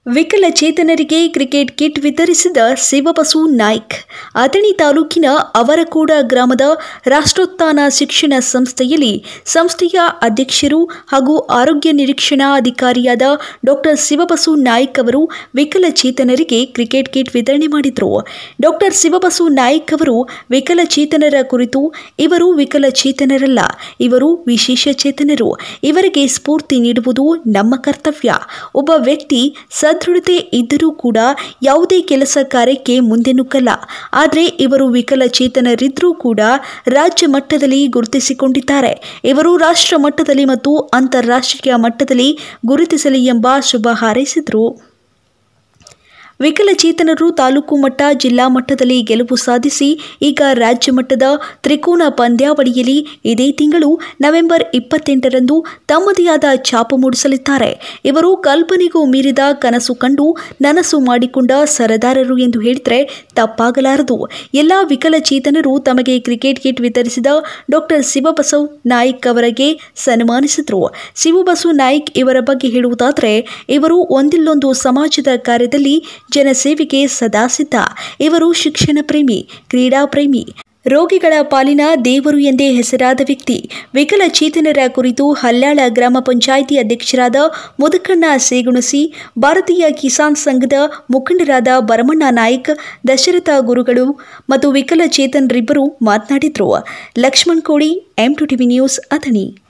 ವಿಕಲಚೇತನರಿಗೆ cricket kit ವಿತರಿಸಿದ ಶಿವಬಸು ನಾಯ್ಕ್ ಅಥಣಿ ತಾಲೂಕಿನ ಅವರಕೋಡ ಗ್ರಾಮದ ರಾಷ್ಟ್ರೋತ್ಥಾನ ಶಿಕ್ಷಣ ಸಂಸ್ಥೆಯಲ್ಲಿ ಸಂಸ್ಥೆಯ ಅಧ್ಯಕ್ಷರು ಹಾಗೂ ಆರೋಗ್ಯ ನಿರೀಕ್ಷಣಾ ಅಧಿಕಾರಿಯಾದ ಡಾಕ್ಟರ್ ಶಿವಬಸು ನಾಯ್ಕ್ ಅವರು ವಿಕಲಚೇತನರಿಗೆ ಕ್ರಿಕೆಟ್ ಕಿಟ್ ವಿತರಣೆ ಮಾಡಿದರು ಡಾಕ್ಟರ್ ಶಿವಬಸು ನಾಯ್ಕ್ ಅವರು ವಿಕಲಚೇತನರ ಕುರಿತು ಇವರು ವಿಕಲಚೇತನರಲ್ಲ ಇವರು ವಿಶೇಷ ಚೇತನರು ಇವರಿಗೆ ಸ್ಫೂರ್ತಿ ನೀಡುವುದು ನಮ್ಮ ಕರ್ತವ್ಯ ಒಬ್ಬ ವ್ಯಕ್ತಿ ಸದೃಢತೆ ಇದ್ದರೂ ಕೂಡ ಯಾವುದೇ ಕೆಲಸ ಕಾರ್ಯಕ್ಕೆ ಮುಂದೆ ನುಗ್ಗಲ್ಲ ಆದರೆ ಇವರು ವಿಕಲಚೇತನರಿದ್ದರೂ ಕೂಡ ರಾಜ್ಯ ಮಟ್ಟದಲ್ಲಿ ಗುರುತಿಸಿಕೊಂಡಿದ್ದಾರೆ ಇವರು ರಾಷ್ಟ್ರ ಮಟ್ಟದಲ್ಲಿ ಮತ್ತು ಅಂತಾರಾಷ್ಟ್ರೀಯ ಮಟ್ಟದಲ್ಲಿ ಗುರುತಿಸಲಿ ಎಂಬ ಶುಭ ಹಾರೈಸಿದರು ವಿಕಲಚೇತನರು ತಾಲೂಕು ಮಟ್ಟ ಜಿಲ್ಲಾ ಮಟ್ಟದಲ್ಲಿ ಗೆಲುವು ಸಾಧಿಸಿ ಈಗ ರಾಜ್ಯ ಮಟ್ಟದ ತ್ರಿಕೋನ ಪಂದ್ಯಾವಳಿಯಲ್ಲಿ ಇದೇ ತಿಂಗಳು ನವೆಂಬರ್ ಇಪ್ಪತ್ತೆಂಟರಂದು ತಮ್ಮದೇ ಆದ ಛಾಪು ಮೂಡಿಸಲಿದ್ದಾರೆ ಇವರು ಕಲ್ಪನೆಗೂ ಮೀರಿದ ಕನಸು ಕಂಡು ನನಸು ಮಾಡಿಕೊಂಡ ಸರದಾರರು ಎಂದು ಹೇಳಿದರೆ ತಪ್ಪಾಗಲಾರದು ಎಲ್ಲ ವಿಕಲಚೇತನರು ತಮಗೆ ಕ್ರಿಕೆಟ್ ಕಿಟ್ ವಿತರಿಸಿದ ಡಾಕ್ಟರ್ ಶಿವಬಸವ್ ನಾಯ್ಕ್ ಅವರಿಗೆ ಸನ್ಮಾನಿಸಿದರು ಶಿವಬಸು ನಾಯ್ಕ್ ಇವರ ಬಗ್ಗೆ ಹೇಳುವುದಾದರೆ ಇವರು ಒಂದಿಲ್ಲೊಂದು ಸಮಾಜದ ಕಾರ್ಯದಲ್ಲಿ ಜನಸೇವೆಗೆ ಸದಾ ಸಿದ್ಧ ಇವರು ಶಿಕ್ಷಣ ಪ್ರೇಮಿ ಕ್ರೀಡಾ ಪ್ರೇಮಿ ರೋಗಿಗಳ ಪಾಲಿನ ದೇವರು ಎಂದೇ ಹೆಸರಾದ ವ್ಯಕ್ತಿ ವಿಕಲಚೇತನರ ಕುರಿತು ಹಲ್ಯಾಳ ಗ್ರಾಮ ಪಂಚಾಯಿತಿ ಅಧ್ಯಕ್ಷರಾದ ಮುದಕಣ್ಣ ಸೇಗುಣಸಿ ಭಾರತೀಯ ಕಿಸಾನ್ ಸಂಘದ ಮುಖಂಡರಾದ ಭರಮಣ್ಣ ನಾಯ್ಕ್ ದಶರಥ ಗುರುಗಳು ಮತ್ತು ವಿಕಲಚೇತನರಿಬ್ಬರು ಮಾತನಾಡಿದರು Laxman Kodi M two TV news Athani